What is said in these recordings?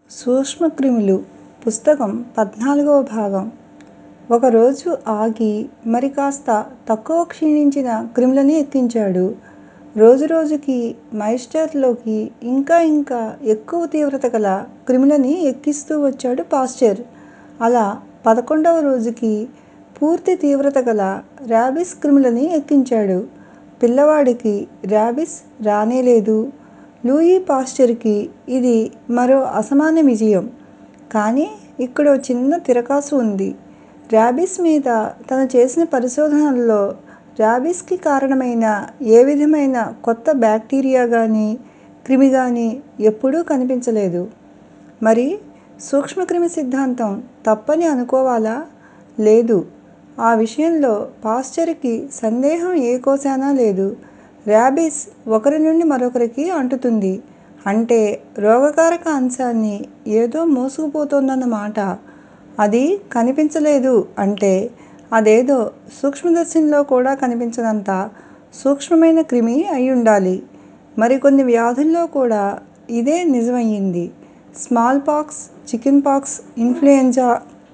సూక్ష్మక్రిములు పుస్తకం పద్నాలుగవ భాగం ఒకరోజు ఆగి మరి కాస్త తక్కువ క్షీణించిన క్రిములని ఎక్కించాడు. రోజురోజుకీ మైస్టర్లోకి ఇంకా ఇంకా ఎక్కువ తీవ్రత గల క్రిములని ఎక్కిస్తూ వచ్చాడు పాశ్చర్. అలా పదకొండవ రోజుకి పూర్తి తీవ్రత గల ర్యాబిస్ క్రిములని ఎక్కించాడు. పిల్లవాడికి ర్యాబిస్ రానేలేదు. లూయి పాశ్చర్ కి ఇది మరో అసమాన విజయం. కానీ ఇక్కడో చిన్న తిరకాసు ఉంది. ర్యాబిస్ మీద తను చేసిన పరిశోధనల్లో ర్యాబిస్ కి కారణమైన ఏ విధమైన కొత్త బాక్టీరియా గానీ, క్రిమి గానీ ఎప్పుడూ కనిపించలేదు. మరి సూక్ష్మక్రిమి సిద్ధాంతం తప్పని అనుకోవాలా? లేదు. ఆ విషయంలో పాశ్చర్ కి సందేహం ఏ కోశానా లేదు. ర్యాబిస్ ఒకరి నుండి మరొకరికి అంటుతుంది. అంటే రోగకారక అంశాన్ని ఏదో మోసుకుపోతోందన్న మాట. అది కనిపించలేదు అంటే అదేదో సూక్ష్మదర్శినిలో కూడా కనిపించనంత సూక్ష్మమైన క్రిమి అయ్యుండాలి. మరికొన్ని వ్యాధుల్లో కూడా ఇదే నిజమయింది. Smallpox, chickenpox, influenza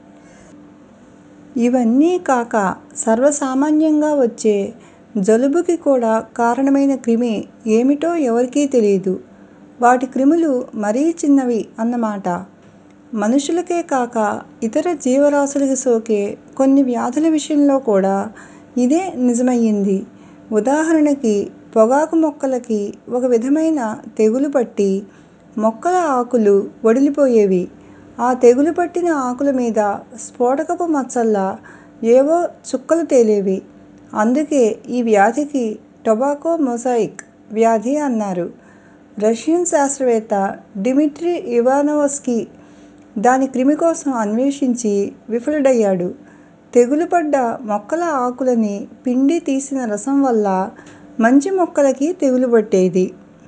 ఇవన్నీ కాక సర్వసామాన్యంగా వచ్చే జలుబుకి కూడా కారణమైన క్రిమి ఏమిటో ఎవరికీ తెలీదు. వాటి క్రిములు మరీ చిన్నవి అన్నమాట. మనుషులకే కాక ఇతర జీవరాశులకి సోకే కొన్ని వ్యాధుల విషయంలో కూడా ఇదే నిజమయింది. ఉదాహరణకి పొగాకు మొక్కలకి ఒక విధమైన తెగులు పట్టి మొక్కల ఆకులు వడిలిపోయేవి. ఆ తెగులు పట్టిన ఆకుల మీద స్ఫోటకపు మచ్చల్లా ఏవో చుక్కలు తేలేవి. అందుకే ఈ వ్యాధికి టొబాకో మొజాయిక్ వ్యాధి అన్నారు. రష్యన్ శాస్త్రవేత్త డిమిట్రీ ఇవానోవ్స్కీ దాని క్రిమి కోసం అన్వేషించి విఫలుడయ్యాడు. తెగులు పడ్డ మొక్కల ఆకులని పిండి తీసిన రసం వల్ల మంచి మొక్కలకి తెగులు పట్టేది.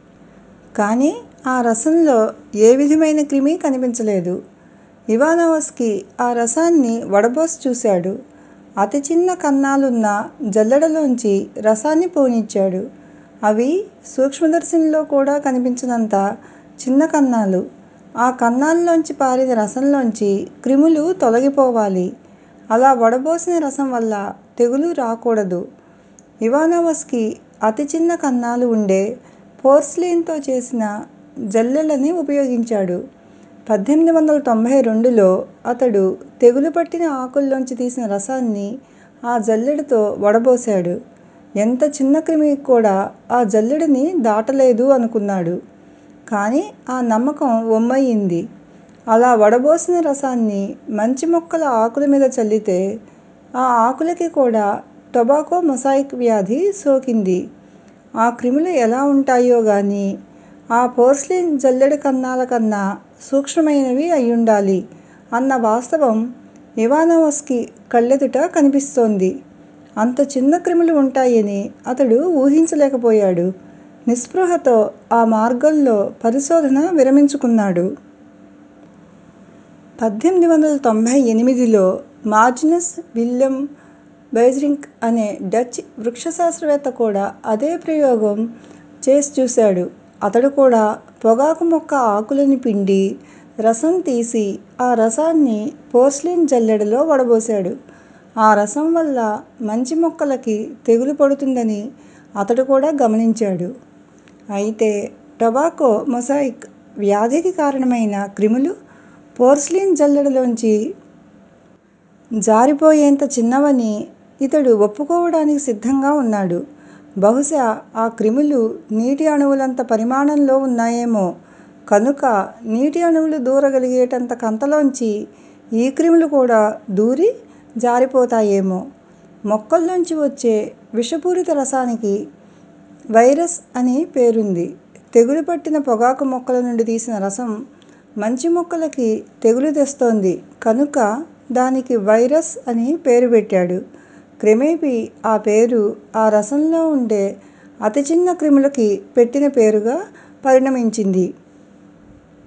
కానీ ఆ రసంలో ఏ విధమైన క్రిమీ కనిపించలేదు. ఇవానోవ్స్కీ ఆ రసాన్ని వడబోసి చూశాడు. అతి చిన్న కన్నాలున్న జల్లెడలోంచి రసాన్ని పోనిచ్చాడు. అవి సూక్ష్మదర్శినిలో కూడా కనిపించనంత చిన్న కన్నాలు. ఆ కన్నాల్లోంచి పారిన రసంలోంచి క్రిములు తొలగిపోవాలి. అలా వడబోసిన రసం వల్ల తెగులు రాకూడదు. ఇవానోవ్స్కీ అతి చిన్న కన్నాలు ఉండే పోర్సిలిన్ తో చేసిన జల్లెడని ఉపయోగించాడు. పద్దెనిమిది వందల తొంభై రెండులో అతడు తెగులు పట్టిన ఆకుల్లోంచి తీసిన రసాన్ని ఆ జల్లెడతో వడబోశాడు. ఎంత చిన్న క్రిమి కూడా ఆ జల్లెడని దాటలేదు అనుకున్నాడు. కానీ ఆ నమ్మకం వమ్మయింది. అలా వడబోసిన రసాన్ని మంచి మొక్కల ఆకుల మీద చల్లితే ఆ ఆకులకి కూడా టొబాకో మొజాయిక్ వ్యాధి సోకింది. ఆ క్రిములు ఎలా ఉంటాయో గానీ ఆ పోర్సిలిన్ జల్లెడ కన్నాల కన్నా సూక్ష్మమైనవి అయ్యుండాలి అన్న వాస్తవం ఇవానోవ్స్కీ కళ్ళెదుట కనిపిస్తోంది. అంత చిన్న క్రిములు ఉంటాయని అతడు ఊహించలేకపోయాడు. నిస్పృహతో ఆ మార్గంలో పరిశోధన విరమించుకున్నాడు. పద్దెనిమిది వందల తొంభై ఎనిమిదిలో మార్టినస్ విల్లెమ్ బైజ్రింక్ అనే డచ్ వృక్షశాస్త్రవేత్త కూడా అదే ప్రయోగం చేసి చూశాడు. అతడు కూడా పొగాకు మొక్క ఆకులని పిండి రసం తీసి ఆ రసాన్ని పోర్సిలిన్ జల్లెడలో వడబోశాడు. ఆ రసం వల్ల మంచి మొక్కలకి తెగులు పడుతుందని అతడు కూడా గమనించాడు. అయితే టొబాకో మొజాయిక్ వ్యాధికి కారణమైన క్రిములు పోర్సిలిన్ జల్లెడలోంచి జారిపోయేంత చిన్నవని ఇతడు ఒప్పుకోవడానికి సిద్ధంగా ఉన్నాడు. బహుశా ఆ క్రిములు నీటి అణువులంత పరిమాణంలో ఉన్నాయేమో. కనుక నీటి అణువులు దూరగలిగేటంత కంతలోంచి ఈ క్రిములు కూడా దూరి జారిపోతాయేమో. మొక్కల్లోంచి వచ్చే విషపూరిత రసానికి వైరస్ అని పేరుంది. తెగులు పట్టిన పొగాకు మొక్కల నుండి తీసిన రసం మంచి మొక్కలకి తెగులు తెస్తోంది కనుక దానికి వైరస్ అని పేరు పెట్టాడు. క్రమేపీ ఆ పేరు ఆ రసంలో ఉండే అతి చిన్న క్రిములకి పెట్టిన పేరుగా పరిణమించింది.